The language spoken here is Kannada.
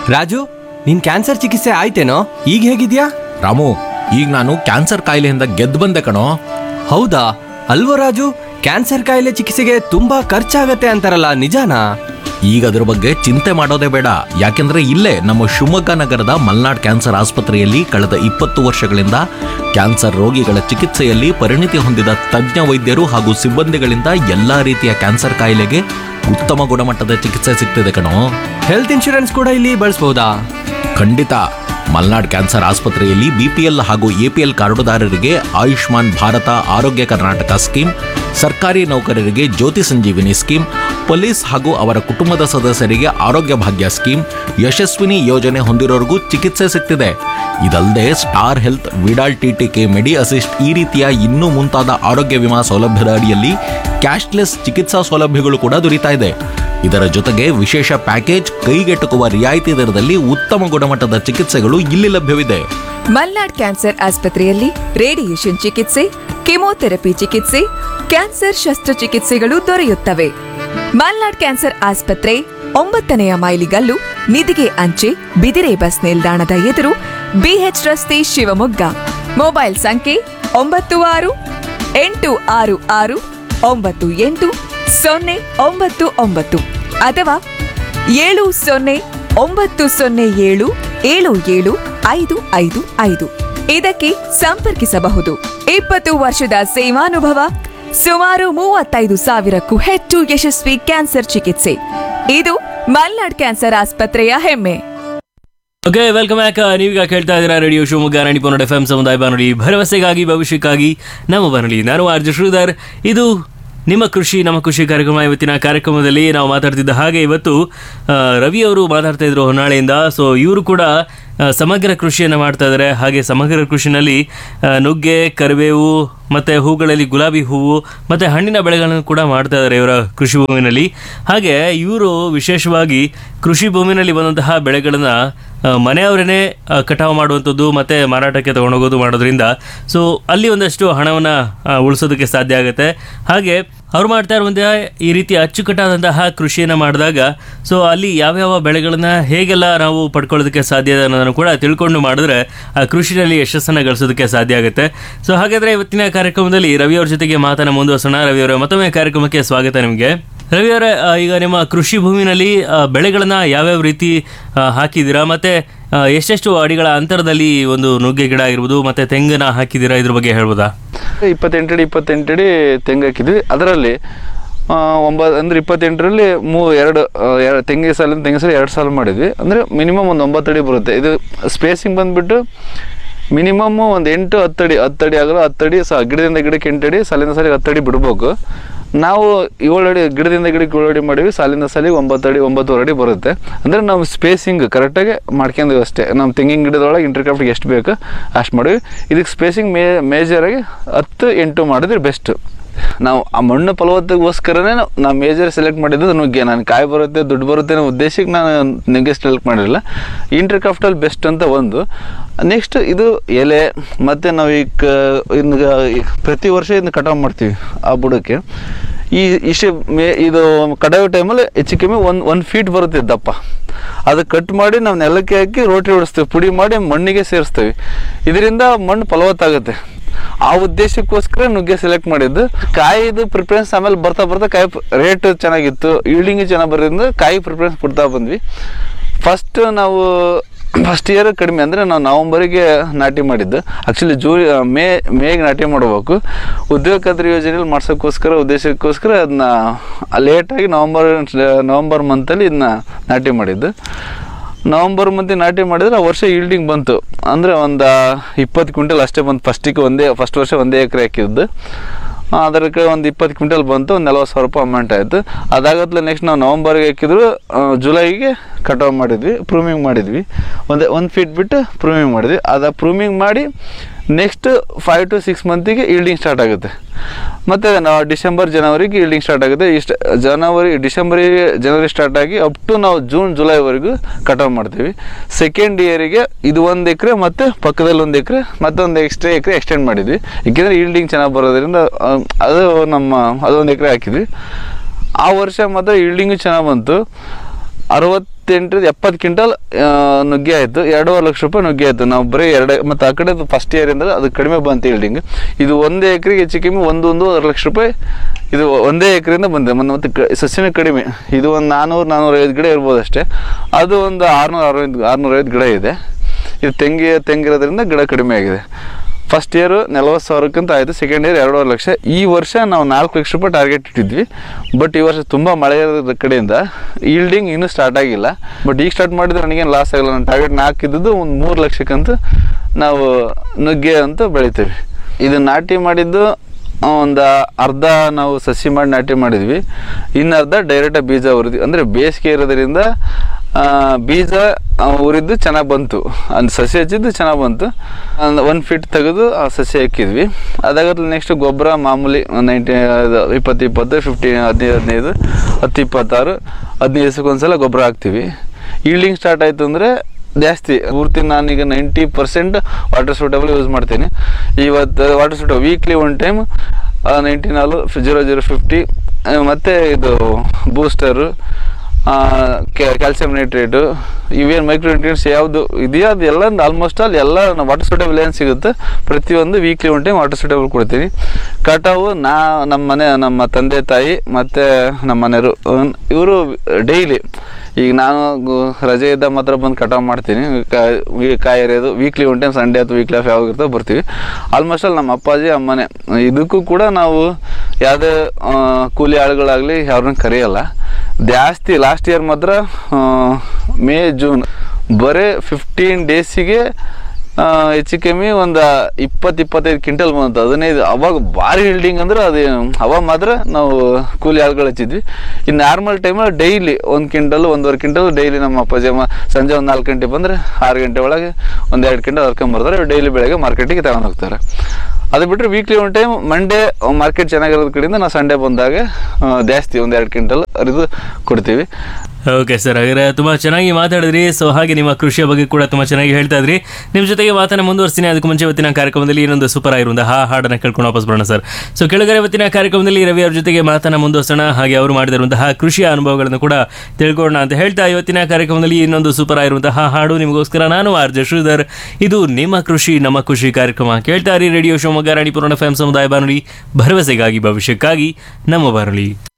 ರಾಜು ನಿನ್ ಕ್ಯಾನ್ಸರ್ ಚಿಕಿತ್ಸೆ ಆಯ್ತೇನೋ ಈಗ ಹೇಗಿದ್ಯಾ ರಾಮು ಈಗ ನಾನು ಕ್ಯಾನ್ಸರ್ ಕಾಯಿಲೆಯಿಂದ ಗೆದ್ದು ಬಂದೆ ಕಣೋ ಹೌದಾ ಅಲ್ವೋ ರಾಜು ಕ್ಯಾನ್ಸರ್ ಕಾಯಿಲೆ ಚಿಕಿತ್ಸೆಗೆ ತುಂಬಾ ಖರ್ಚಾಗತ್ತೆ ಅಂತಾರಲ್ಲ ನಿಜಾನಾ ಈಗ ಅದ್ರ ಬಗ್ಗೆ ಚಿಂತೆ ಮಾಡೋದೇ ಬೇಡ ಯಾಕೆಂದ್ರೆ ಇಲ್ಲೇ ನಮ್ಮ ಶಿವಮೊಗ್ಗ ನಗರದ ಮಲ್ನಾಡ್ ಕ್ಯಾನ್ಸರ್ ಆಸ್ಪತ್ರೆಯಲ್ಲಿ ಕಳೆದ ಇಪ್ಪತ್ತು ವರ್ಷಗಳಿಂದ ಕ್ಯಾನ್ಸರ್ ರೋಗಿಗಳ ಚಿಕಿತ್ಸೆಯಲ್ಲಿ ಪರಿಣಿತಿ ಹೊಂದಿದ ತಜ್ಞ ವೈದ್ಯರು ಹಾಗೂ ಸಿಬ್ಬಂದಿಗಳಿಂದ ಎಲ್ಲಾ ರೀತಿಯ ಕ್ಯಾನ್ಸರ್ ಕಾಯಿಲೆಗೆ ಉತ್ತಮ ಗುಣಮಟ್ಟದ ಚಿಕಿತ್ಸೆ ಸಿಗ್ತಿದೆ ಕಣೋ ಹೆಲ್ತ್ ಇನ್ಶೂರೆನ್ಸ್ ಕೂಡ ಇಲ್ಲಿ ಬಳಸ್ಬೋದಾ ಖಂಡಿತ ಮಲ್ನಾಡ್ ಕ್ಯಾನ್ಸರ್ ಆಸ್ಪತ್ರೆಯಲ್ಲಿ ಬಿಪಿಎಲ್ ಹಾಗೂ ಎಪಿಎಲ್ ಕಾರ್ಡುದಾರರಿಗೆ ಆಯುಷ್ಮಾನ್ ಭಾರತ ಆರೋಗ್ಯ ಕರ್ನಾಟಕ ಸ್ಕೀಮ್ ಸರ್ಕಾರಿ ನೌಕರರಿಗೆ ಜ್ಯೋತಿ ಸಂಜೀವಿನಿ ಸ್ಕೀಮ್ ಪೊಲೀಸ್ ಹಾಗೂ ಅವರ ಕುಟುಂಬದ ಸದಸ್ಯರಿಗೆ ಆರೋಗ್ಯ ಭಾಗ್ಯ ಸ್ಕೀಮ್ ಯಶಸ್ವಿನಿ ಯೋಜನೆ ಹೊಂದಿರೋರಿಗೂ ಚಿಕಿತ್ಸೆ ಸಿಗ್ತಿದೆ ಇದಲ್ಲದೆ star health Vidal TTK medi assist ಈ ರೀತಿಯ ಇನ್ನೂ ಮುಂತಾದ ಆರೋಗ್ಯ ವಿಮಾ ಸೌಲಭ್ಯದ ಅಡಿಯಲ್ಲಿ ಕ್ಯಾಶ್ಲೆಸ್ ಚಿಕಿತ್ಸಾ ಸೌಲಭ್ಯಗಳು ಕೂಡ ದೊರೀತಾ ಇದೆ ಇದರ ಜೊತೆಗೆ ವಿಶೇಷ ಪ್ಯಾಕೇಜ್ ಕೈಗೆಟುಕುವ ರಿಯಾಯಿತಿ ದರದಲ್ಲಿ ಉತ್ತಮ ಗುಣಮಟ್ಟದ ಚಿಕಿತ್ಸೆಗಳು ಇಲ್ಲಿ ಲಭ್ಯವಿದೆ ಮಲ್ನಾಡ್ ಕ್ಯಾನ್ಸರ್ ಆಸ್ಪತ್ರೆಯಲ್ಲಿ ರೇಡಿಯೇಷನ್ ಚಿಕಿತ್ಸೆ ಕೆಮೊಥೆರಪಿ ಚಿಕಿತ್ಸೆ ಕ್ಯಾನ್ಸರ್ ಶಸ್ತ್ರಚಿಕಿತ್ಸೆಗಳು ದೊರೆಯುತ್ತವೆ ಮಲ್ನಾಡ್ ಕ್ಯಾನ್ಸರ್ ಆಸ್ಪತ್ರೆ ಒಂಬತ್ತನೆಯ ಮೈಲಿಗಲ್ಲು ನಿಧಿಗೆ ಅಂಚೆ ಬಿದಿರೆ ಬಸ್ ನಿಲ್ದಾಣದ ಎದುರು ಬಿಎಚ್ ರಸ್ತೆ ಶಿವಮೊಗ್ಗ ಮೊಬೈಲ್ ಸಂಖ್ಯೆ ಒಂಬತ್ತು ಆರು ಎಂಟು ಆರು ಆರು ಒಂಬತ್ತು ಎಂಟು ಸೊನ್ನೆ ಒಂಬತ್ತು ಒಂಬತ್ತು ಅಥವಾ ಏಳು ಸೊನ್ನೆ ಒಂಬತ್ತು ಸೊನ್ನೆ ಏಳು ಏಳು ಏಳು ಐದು ಐದು ಐದು ಇದಕ್ಕೆ ಸಂಪರ್ಕಿಸಬಹುದು ಇಪ್ಪತ್ತು ವರ್ಷದ ಸೇವಾನುಭವ ಸುಮಾರು ಮೂವತ್ತೈದು ಸಾವಿರಕ್ಕೂ ಹೆಚ್ಚು ಯಶಸ್ವಿ ಕ್ಯಾನ್ಸರ್ ಚಿಕಿತ್ಸೆ ಇದು ಮಲ್ನಾಡ್ ಕ್ಯಾನ್ಸರ್ ಆಸ್ಪತ್ರೆಯ ಹೆಮ್ಮೆ ಓಕೆ ವೆಲ್ಕಮ್ ಬ್ಯಾಕ್ ನೀವೀಗ ಕೇಳ್ತಾ ಇದ್ದೀರಾ ರೇಡಿಯೋ ಶಿವಮೊಗ್ಗ ನಾಡಿ ಪನ್ನಡ ಎಫ್ ಎಂ ಸಮುದಾಯ ಬಾನುಲಿ ಭರವಸೆಗಾಗಿ ಭವಿಷ್ಯಕ್ಕಾಗಿ ನಮ್ಮ ಬಾನುಲಿ ನಾನು ಆರ್ಜ ಶ್ರೀಧರ್ ಇದು ನಿಮ್ಮ ಕೃಷಿ ನಮ್ಮ ಕೃಷಿ ಕಾರ್ಯಕ್ರಮ ಇವತ್ತಿನ ಕಾರ್ಯಕ್ರಮದಲ್ಲಿ ನಾವು ಮಾತಾಡ್ತಿದ್ದ ಹಾಗೆ ಇವತ್ತು ಆ, ರವಿ ಅವರು ಮಾತಾಡ್ತಾ ಇದ್ರು ಹೊನ್ನಾಳೆಯಿಂದ ಸೊ ಇವರು ಕೂಡ ಆ, ಸಮಗ್ರ ಕೃಷಿಯನ್ನು ಮಾಡ್ತಾ ಇದ್ದಾರೆ ಹಾಗೆ ಸಮಗ್ರ ಕೃಷಿನಲ್ಲಿ ಆ, ನುಗ್ಗೆ ಕರಿಬೇವು ಮತ್ತೆ ಹೂಗಳಲ್ಲಿ ಗುಲಾಬಿ ಹೂವು ಮತ್ತೆ ಹಣ್ಣಿನ ಬೆಳೆಗಳನ್ನು ಕೂಡ ಮಾಡ್ತಾ ಇದ್ದಾರೆ ಇವರ ಕೃಷಿ ಭೂಮಿನಲ್ಲಿ ಹಾಗೆ ಇವರು ವಿಶೇಷವಾಗಿ ಕೃಷಿ ಭೂಮಿನಲ್ಲಿ ಬಂದಂತಹ ಬೆಳೆಗಳನ್ನ ಆ, ಮನೆಯವರನ್ನೇ ಆ, ಕಟಾವು ಮಾಡುವಂಥದ್ದು ಮತ್ತೆ ಮಾರಾಟಕ್ಕೆ ತಗೊಂಡೋಗೋದು ಮಾಡೋದ್ರಿಂದ ಸೊ ಅಲ್ಲಿ ಒಂದಷ್ಟು ಹಣವನ್ನು ಉಳಿಸೋದಕ್ಕೆ ಸಾಧ್ಯ ಆಗುತ್ತೆ ಹಾಗೆ ಅವ್ರು ಮಾಡ್ತಾ ಇರುವಂತಹ ಈ ರೀತಿ ಅಚ್ಚುಕಟ್ಟಾದಂತಹ ಕೃಷಿಯನ್ನು ಮಾಡಿದಾಗ ಸೊ ಅಲ್ಲಿ ಯಾವ್ಯಾವ ಬೆಳೆಗಳನ್ನ ಹೇಗೆಲ್ಲ ನಾವು ಪಡ್ಕೊಳ್ಳೋದಕ್ಕೆ ಸಾಧ್ಯ ಇದೆ ಅನ್ನೋದನ್ನು ಕೂಡ ತಿಳ್ಕೊಂಡು ಮಾಡಿದ್ರೆ ಆ ಕೃಷಿನಲ್ಲಿ ಯಶಸ್ಸನ್ನು ಗಳಿಸೋದಕ್ಕೆ ಸಾಧ್ಯ ಆಗುತ್ತೆ ಸೊ ಹಾಗಾದ್ರೆ ಇವತ್ತಿನ ಕಾರ್ಯಕ್ರಮದಲ್ಲಿ ರವಿ ಅವ್ರ ಜೊತೆಗೆ ಮಾತನ್ನ ಮುಂದುವರ್ಸೋಣ ರವಿ ಅವರ ಮತ್ತೊಮ್ಮೆ ಕಾರ್ಯಕ್ರಮಕ್ಕೆ ಸ್ವಾಗತ ನಿಮಗೆ ರವಿ ಅವರೇ ಆ, ಈಗ ನಿಮ್ಮ ಕೃಷಿ ಭೂಮಿನಲ್ಲಿ ಆ, ಬೆಳೆಗಳನ್ನ ಯಾವ್ಯಾವ ರೀತಿ ಆ, ಹಾಕಿದ್ದೀರಾ ಮತ್ತೆ ಆ, ಎಷ್ಟೆಷ್ಟು ಅಡಿಗಳ ಅಂತರದಲ್ಲಿ ಒಂದು ನುಗ್ಗೆ ಗಿಡ ಆಗಿರ್ಬೋದು ಮತ್ತೆ ತೆಂಗನ್ನ ಹಾಕಿದ್ದೀರಾ ಇದ್ರ ಬಗ್ಗೆ ಹೇಳ್ಬೋದಾ ಇಪ್ಪತ್ತೆಂಟು ಅಡಿ ಇಪ್ಪತ್ತೆಂಟು ಅಡಿ ತೆಂಗು ಹಾಕಿದ್ವಿ ಅದರಲ್ಲಿ ಒಂಬತ್ತು ಅಂದ್ರೆ ಇಪ್ಪತ್ತೆಂಟರಲ್ಲಿ ಮೂ ಎರಡು ಆ, ಎರಡು ತೆಂಗಿನ ಸಾಲ ತೆಂಗಿನ ಸಾಲ ಎರಡು ಸಾಲ ಮಾಡಿದ್ವಿ ಅಂದರೆ ಮಿನಿಮಮ್ ಒಂದು ಒಂಬತ್ತು ಅಡಿ ಬರುತ್ತೆ ಇದು ಸ್ಪೇಸಿಂಗ್ ಬಂದುಬಿಟ್ಟು ಮಿನಿಮಮ್ ಒಂದು ಎಂಟು ಹತ್ತಡಿ ಹತ್ತಡಿ ಆಗಲ್ಲ ಹತ್ತಡಿ ಸ ಗಿಡದಿಂದ ಗಿಡಕ್ಕೆ ಎಂಟಡಿ ಸಾಲಿಂದ ಸಾಲಿಗೆ ಹತ್ತಡಿ ಬಿಡ್ಬೇಕು ನಾವು ಏಳು ಅಡಿ ಗಿಡದಿಂದ ಗಿಡಕ್ಕೆ ಏಳು ಅಡಿ ಮಾಡಿವಿ ಸಾಲಿಂದ ಸಾಲಿಗೆ ಒಂಬತ್ತು ಅಡಿ ಒಂಬತ್ತುವರೆ ಅಡಿ ಬರುತ್ತೆ ಅಂದರೆ ನಾವು ಸ್ಪೇಸಿಂಗ್ ಕರೆಕ್ಟಾಗಿ ಮಾಡ್ಕೊಂಡಿವಿ ಅಷ್ಟೇ ನಮ್ಮ ತೆಂಗಿನ ಗಿಡದೊಳಗೆ ಇಂಟರ್ಕ್ರಾಫ್ಟ್ಗೆ ಎಷ್ಟು ಬೇಕು ಅಷ್ಟು ಮಾಡಿವಿ ಇದಕ್ಕೆ ಸ್ಪೇಸಿಂಗ್ ಮೇ ಮೇಜರಾಗಿ ಹತ್ತು ಎಂಟು ಮಾಡಿದ್ರೆ ಬೆಸ್ಟ್ ನಾವು ಆ ಮಣ್ಣು ಫಲವತ್ತಗೋಸ್ಕರನೇ ನಾವು ನಾವು ಮೇಜರ್ ಸೆಲೆಕ್ಟ್ ಮಾಡಿದ್ದು ನುಗ್ಗೆ ನಾನು ಕಾಯಿ ಬರುತ್ತೆ ದುಡ್ಡು ಬರುತ್ತೆ ಅನ್ನೋ ಉದ್ದೇಶಕ್ಕೆ ನಾನು ನುಗ್ಗೆ ಸೆಲೆಕ್ಟ್ ಮಾಡಿರಲಿಲ್ಲ ಇಂಟರ್ಕ್ರಾಫ್ಟಲ್ಲಿ ಬೆಸ್ಟ್ ಅಂತ ಒಂದು ನೆಕ್ಸ್ಟ್ ಇದು ಎಲೆ ಮತ್ತು ನಾವು ಈ ಕ ಇನ್ನು ಈ ಪ್ರತಿ ವರ್ಷ ಇದನ್ನ ಕಟಾವು ಮಾಡ್ತೀವಿ ಆ ಬುಡಕ್ಕೆ ಈ ಇಷ್ಟು ಮೇ ಇದು ಕಟಾವು ಟೈಮಲ್ಲಿ ಹೆಚ್ಚು ಕಮ್ಮಿ ಒಂದು ಒಂದು ಫೀಟ್ ಬರುತ್ತೆ ದಪ್ಪ ಅದು ಕಟ್ ಮಾಡಿ ನಾವು ನೆಲಕ್ಕೆ ಹಾಕಿ ರೋಟಿ ಹೊಡಿಸ್ತೀವಿ ಪುಡಿ ಮಾಡಿ ಮಣ್ಣಿಗೆ ಸೇರಿಸ್ತೀವಿ ಇದರಿಂದ ಮಣ್ಣು ಫಲವತ್ತಾಗುತ್ತೆ ಆ ಉದ್ದೇಶಕ್ಕೋಸ್ಕರ ನುಗ್ಗೆ ಸೆಲೆಕ್ಟ್ ಮಾಡಿದ್ದು ಕಾಯಿದು ಪ್ರಿಫರೆನ್ಸ್ ಆಮೇಲೆ ಬರ್ತಾ ಬರ್ತಾ ಕಾಯಿ ರೇಟ್ ಚೆನ್ನಾಗಿತ್ತು ಈಲ್ಡಿಂಗ್ ಚೆನ್ನಾಗಿ ಬರೋದ್ರಿಂದ ಕಾಯಿ ಪ್ರಿಫರೆನ್ಸ್ ಕೊಡ್ತಾ ಬಂದ್ವಿ ಫಸ್ಟ್ ನಾವು ಫಸ್ಟ್ ಇಯರ್ ಕಡಿಮೆ ಅಂದರೆ ನಾವು ನವಂಬರಿಗೆ ನಾಟಿ ಮಾಡಿದ್ದು ಆ್ಯಕ್ಚುಲಿ ಜೂ ಮೇ ಮೇಗೆ ನಾಟಿ ಮಾಡಬೇಕು ಉದ್ಯೋಗ ಖಾತ್ರಿ ಯೋಜನೆಯಲ್ಲಿ ಮಾಡ್ಸೋಕ್ಕೋಸ್ಕರ ಉದ್ದೇಶಕ್ಕೋಸ್ಕರ ಅದನ್ನ ಲೇಟಾಗಿ ನವಂಬರ್ ನವಂಬರ್ ಮಂತಲ್ಲಿ ಇದನ್ನ ನಾಟಿ ಮಾಡಿದ್ದು ನವಂಬರ್ ಮಂತ್ ನಾಟಿ ಮಾಡಿದ್ರೆ ಆ ವರ್ಷ ಈಲ್ಡಿಂಗ್ ಬಂತು ಅಂದರೆ ಒಂದು ಇಪ್ಪತ್ತು ಕ್ವಿಂಟಲ್ ಅಷ್ಟೇ ಬಂತು ಫಸ್ಟಿಗೆ ಒಂದೇ ಫಸ್ಟ್ ವರ್ಷ ಒಂದೇ ಎಕರೆ ಹಾಕಿದ್ದು ಅದಕ್ಕೆ ಒಂದು ಇಪ್ಪತ್ತು ಕ್ವಿಂಟಲ್ ಬಂತು ಒಂದು ನಲ್ವತ್ತು ಸಾವಿರ ರೂಪಾಯಿ ಅಮೌಂಟ್ ಆಯಿತು ಅದಾಗತ್ಲೆ ನೆಕ್ಸ್ಟ್ ನಾವು ನವಂಬರ್ಗೆ ಹಾಕಿದ್ರು ಆ, ಜುಲೈಗೆ ಕಟಾವು ಮಾಡಿದ್ವಿ ಪ್ರೂಮಿಂಗ್ ಮಾಡಿದ್ವಿ ಒಂದೇ ಒಂದು ಫೀಟ್ ಬಿಟ್ಟು ಪ್ರೂಮಿಂಗ್ ಮಾಡಿದ್ವಿ ಅದು ಪ್ರೂಮಿಂಗ್ ಮಾಡಿ ನೆಕ್ಸ್ಟ್ ಫೈವ್ ಟು ಸಿಕ್ಸ್ ಮಂತಿಗೆ ಈಲ್ಡಿಂಗ್ ಸ್ಟಾರ್ಟ್ ಆಗುತ್ತೆ ಮತ್ತು ನಾವು ಡಿಸೆಂಬರ್ ಜನವರಿಗೆ ಈಲ್ಡಿಂಗ್ ಸ್ಟಾರ್ಟ್ ಆಗುತ್ತೆ ಇಷ್ಟು ಜನವರಿ ಡಿಸೆಂಬರಿಗೆ ಜನವರಿ ಸ್ಟಾರ್ಟ್ ಆಗಿ ಅಪ್ ಟು ನಾವು ಜೂನ್ ಜುಲೈವರೆಗೂ ಕಟಾವು ಮಾಡ್ತೀವಿ ಸೆಕೆಂಡ್ ಇಯರಿಗೆ ಇದು ಒಂದು ಎಕರೆ ಮತ್ತು ಪಕ್ಕದಲ್ಲಿ ಒಂದು ಎಕರೆ ಮತ್ತೊಂದು ಎಕ್ಸ್ಟ್ರಾ ಎಕರೆ ಎಕ್ಸ್ಟೆಂಡ್ ಮಾಡಿದ್ವಿ ಏಕೆಂದರೆ ಈಲ್ಡಿಂಗ್ ಚೆನ್ನಾಗಿ ಬರೋದ್ರಿಂದ ಆ, ಅದು ನಮ್ಮ ಅದೊಂದು ಎಕರೆ ಹಾಕಿದ್ವಿ ಆ ವರ್ಷ ಮಾತ್ರ ಈಲ್ಡಿಂಗು ಚೆನ್ನಾಗಿ ಬಂತು ಅರವತ್ತ ಇಪ್ಪತ್ತೆಂಟರಿಂದ ಎಪ್ಪತ್ತು ಕ್ವಿಂಟಲ್ ಆ, ನುಗ್ಗೆ ಆಯಿತು ಎರಡೂವರೆ ಲಕ್ಷ ರೂಪಾಯಿ ನುಗ್ಗೆ ಆಯಿತು ನಾವು ಬರೀ ಎರಡು ಮತ್ತು ಆ ಕಡೆ ಫಸ್ಟ್ ಇಯರಿಂದ ಅದು ಕಡಿಮೆ ಬಂತು ಈಲ್ಡಿಂಗ್ ಇದು ಒಂದೇ ಎಕರೆಗೆ ಹೆಚ್ಚು ಕಮ್ಮಿ ಒಂದು ಒಂದೂವರೆ ಲಕ್ಷ ರೂಪಾಯಿ ಇದು ಒಂದೇ ಎಕರೆಯಿಂದ ಬಂದಿದೆ ಮತ್ತು ಮತ್ತೆ ಕ- ಸಸ್ಯನೂ ಕಡಿಮೆ ಇದು ಒಂದು ನಾನ್ನೂರು ನಾನ್ನೂರೈವತ್ತು ಗಿಡ ಇರ್ಬೋದು ಅಷ್ಟೇ ಅದು ಒಂದು ಆರುನೂರ ಅರವತ್ತು ಆರುನೂರೈವತ್ತು ಗಿಡ ಇದೆ ಇದು ತೆಂಗಿ ತೆಂಗಿರೋದ್ರಿಂದ ಗಿಡ ಕಡಿಮೆ ಆಗಿದೆ ಫಸ್ಟ್ ಇಯರ್ ನಲವತ್ತು ಸಾವಿರಕ್ಕಂತ ಆಯಿತು ಸೆಕೆಂಡ್ ಇಯರ್ ಎರಡೂವರೆ ಲಕ್ಷ ಈ ವರ್ಷ ನಾವು ನಾಲ್ಕು ಲಕ್ಷ ರೂಪಾಯಿ ಟಾರ್ಗೆಟ್ ಇಟ್ಟಿದ್ವಿ ಬಟ್ ಈ ವರ್ಷ ತುಂಬ ಮಳೆ ಇರೋದ್ರ ಕಡೆಯಿಂದ ಈಲ್ಡಿಂಗ್ ಇನ್ನೂ ಸ್ಟಾರ್ಟ್ ಆಗಿಲ್ಲ ಬಟ್ ಈಗ ಸ್ಟಾರ್ಟ್ ಮಾಡಿದ್ರೆ ನನಗೇನು ಲಾಸ್ ಆಗಿಲ್ಲ ನನ್ನ ಟಾರ್ಗೆಟ್ ನಾಲ್ಕು ಇದ್ದದ್ದು ಒಂದು ಮೂರು ಲಕ್ಷಕ್ಕಂತೂ ನಾವು ನುಗ್ಗೆ ಅಂತ ಬೆಳಿತೀವಿ ಇದು ನಾಟಿ ಮಾಡಿದ್ದು ಒಂದು ಅರ್ಧ ನಾವು ಸಸಿ ಮಾಡಿ ನಾಟಿ ಮಾಡಿದ್ವಿ ಇನ್ನು ಅರ್ಧ ಡೈರೆಕ್ಟಾಗಿ ಬೀಜ ಉರಿದ್ವಿ ಅಂದರೆ ಬೇಸಿಗೆ ಇರೋದ್ರಿಂದ ಆ, ಬೀಜ ಆ, ಉರಿದ್ದು ಚೆನ್ನಾಗಿ ಬಂತು ಒಂದು ಸಸಿ ಹಚ್ಚಿದ್ದು ಚೆನ್ನಾಗಿ ಬಂತು ಒಂದು ಫೀಟ್ ತೆಗೆದು ಆ ಸಸಿ ಹಾಕಿದ್ವಿ ಅದಾಗತ್ಲೆ ನೆಕ್ಸ್ಟ್ ಗೊಬ್ಬರ ಮಾಮೂಲಿ ನೈಂಟಿ ಇಪ್ಪತ್ತು ಇಪ್ಪತ್ತು ಫಿಫ್ಟಿ ಹದಿನೈದು ಹದಿನೈದು ಹತ್ತು ಇಪ್ಪತ್ತಾರು ಹದಿನೈದು ದಿವಸಕ್ಕೊಂದ್ಸಲ ಗೊಬ್ಬರ ಹಾಕ್ತೀವಿ ಈಲ್ಡಿಂಗ್ ಸ್ಟಾರ್ಟ್ ಆಯಿತು ಅಂದರೆ ಜಾಸ್ತಿ ಪೂರ್ತಿ ನಾನೀಗ ninety percent water soluble use ಮಾಡ್ತೀನಿ ಇವತ್ತು water soluble weekly one time ninety ನಾಲು ಜೀರೋ ಜೀರೋ ಫಿಫ್ಟಿ ಮತ್ತು ಇದು ಬೂಸ್ಟರು ಕ್ಯಾಲ್ಸಿಯಂ ನೈಟ್ರೇಟು ಇವೇನು ಮೈಕ್ರೋ ನ್ಯೂಟ್ರಿಯೆಂಟ್ಸ್ ಯಾವುದು ಇದೆಯೋ ಅದು ಎಲ್ಲ ಆಲ್ಮೋಸ್ಟ್ ಆಲ್ ಎಲ್ಲ ವಾಟರ್ ಸೂಟಬಲ್ ಏನು ಸಿಗುತ್ತೆ ಪ್ರತಿಯೊಂದು weekly one time water soluble ಕೊಡ್ತೀನಿ ಕಟಾವು ನಾ ನಮ್ಮ ಮನೆ ನಮ್ಮ ತಂದೆ ತಾಯಿ ಮತ್ತು ನಮ್ಮ ಮನೆಯವರು ಇವರು ಡೈಲಿ ಈಗ ನಾನು ಗು- ರಜೆ ಇದ್ದ ಮಾತ್ರ ಬಂದು ಕಟಾವು ಮಾಡ್ತೀನಿ ಕಾ- ವಿ- ಕಾಯಿ ಎರೆಯೋದು ವೀಕ್ಲಿ ಒನ್ ಟೈಮ್ ಸಂಡೇ ಅಥವಾ ವೀಕ್ಲಿ ಆಫ್ ಯಾವಾಗ ಇರ್ತೋ ಬರ್ತೀವಿ ಆಲ್ಮೋಸ್ಟ್ ಆಲ್ ನಮ್ಮ ಅಪ್ಪಾಜಿ ಅಮ್ಮನೆ ಇದಕ್ಕೂ ಕೂಡ ನಾವು ಯಾವುದೇ ಆ, ಕೂಲಿ ಆಳುಗಳಾಗಲಿ ಯಾರನ್ನ ಕರೆಯಲ್ಲ ಜಾಸ್ತಿ ಲಾಸ್ಟ್ ಇಯರ್ ಮಾತ್ರ ಆ, ಮೇ ಜೂನ್ ಬರೀ ಫಿಫ್ಟೀನ್ ಡೇಸಿಗೆ ಹೆಚ್ಚು ಕಮ್ಮಿ ಒಂದು ಇಪ್ಪತ್ತು ಇಪ್ಪತ್ತೈದು ಕ್ವಿಂಟಲ್ ಬಂತು ಹದಿನೈದು ಅವಾಗ ಭಾರಿ ಹಿಲ್ಡಿಂಗ್ ಅಂದ್ರೆ ಅದು ಅವಾಗ ಮಾತ್ರ ನಾವು ಕೂಲಿ ಆಳುಗಳು ಹಚ್ಚಿದ್ವಿ ಇನ್ನು ನಾರ್ಮಲ್ ಟೈಮಲ್ಲಿ ಡೈಲಿ ಒಂದು ಕ್ವಿಂಟಲ್ ಒಂದೂವರೆ ಕ್ವಿಂಟಲ್ ಡೈಲಿ ನಮ್ಮ ಅಪ್ಪಾಜಿ ಅಮ್ಮ ಸಂಜೆ ಒಂದು ನಾಲ್ಕು ಗಂಟೆ ಬಂದರೆ ಆರು ಗಂಟೆ ಒಳಗೆ ಒಂದು ಎರಡು ಕ್ವಿಂಟಲ್ ಹರ್ಕೊಂಬರ್ತಾರೆ ಡೈಲಿ ಬೆಳಗ್ಗೆ ಮಾರ್ಕೆಟಿಗೆ ತಗೊಂಡು ಹೋಗ್ತಾರೆ ಅದು ಬಿಟ್ಟರೆ weekly one time Monday market ಚೆನ್ನಾಗಿರೋದ್ ಕಡೆಯಿಂದ ನಾವು ಸಂಡೇ ಬಂದಾಗ ಆ, ಜಾಸ್ತಿ ಒಂದು ಎರಡು ಕ್ವಿಂಟಲ್ ಅರಿದು ಕೊಡ್ತೀವಿ ಓಕೆ ಸರ್ ಹಾಗಾದ್ರೆ ತುಂಬಾ ಚೆನ್ನಾಗಿ ಮಾತಾಡಿದ್ರಿ ಸೊ ಹಾಗೆ ನಿಮ್ಮ ಕೃಷಿಯ ಬಗ್ಗೆ ಕೂಡ ತುಂಬಾ ಚೆನ್ನಾಗಿ ಹೇಳ್ತಾ ಇದ್ರಿ ನಿಮ್ಮ ಜೊತೆಗೆ ಮಾತನ್ನ ಮುಂದುವರಿಸ್ತೀನಿ ಅದಕ್ಕೆ ಮುಂಚೆ ಇವತ್ತಿನ ಕಾರ್ಯಕ್ರಮದಲ್ಲಿ ಇನ್ನೊಂದು ಸೂಪರ್ ಆಗಿರುವಂತಹ ಹಾಡನ್ನ ಕೇಳ್ಕೊಂಡು ವಾಪಸ್ ಬರೋಣ ಸರ್ ಸೊ ಕೆಳಗಡೆ ಇವತ್ತಿನ ಕಾರ್ಯಕ್ರಮದಲ್ಲಿ ರವಿ ಅವ್ರ ಜೊತೆಗೆ ಮಾತನ್ನ ಮುಂದುವರಿಸೋಣ ಹಾಗೆ ಅವರು ಮಾಡಿದಿರುವಂತಹ ಕೃಷಿಯ ಅನುಭವಗಳನ್ನು ಕೂಡ ತಿಳ್ಕೊಳ್ಳೋಣ ಅಂತ ಹೇಳ್ತಾ ಇವತ್ತಿನ ಕಾರ್ಯಕ್ರಮದಲ್ಲಿ ಇನ್ನೊಂದು ಸೂಪರ್ ಆಗಿರುವಂತಹ ಹಾಡು ನಿಮಗೋಸ್ಕರ ನಾನು ಆರ್ ಜೆ ಶ್ರೀಧರ್ ಇದು ನಿಮ್ಮ ಕೃಷಿ ನಮ್ಮ ಖುಷಿ ಕಾರ್ಯಕ್ರಮ ಕೇಳ್ತಾ ಇರಿ radio Shivamogga Ranipura F M ಸಮುದಾಯ ಬಾನುಲಿ ಭರವಸೆಗಾಗಿ ಭವಿಷ್ಯಕ್ಕಾಗಿ ನಮ್ಮ ಬಾನುಲಿ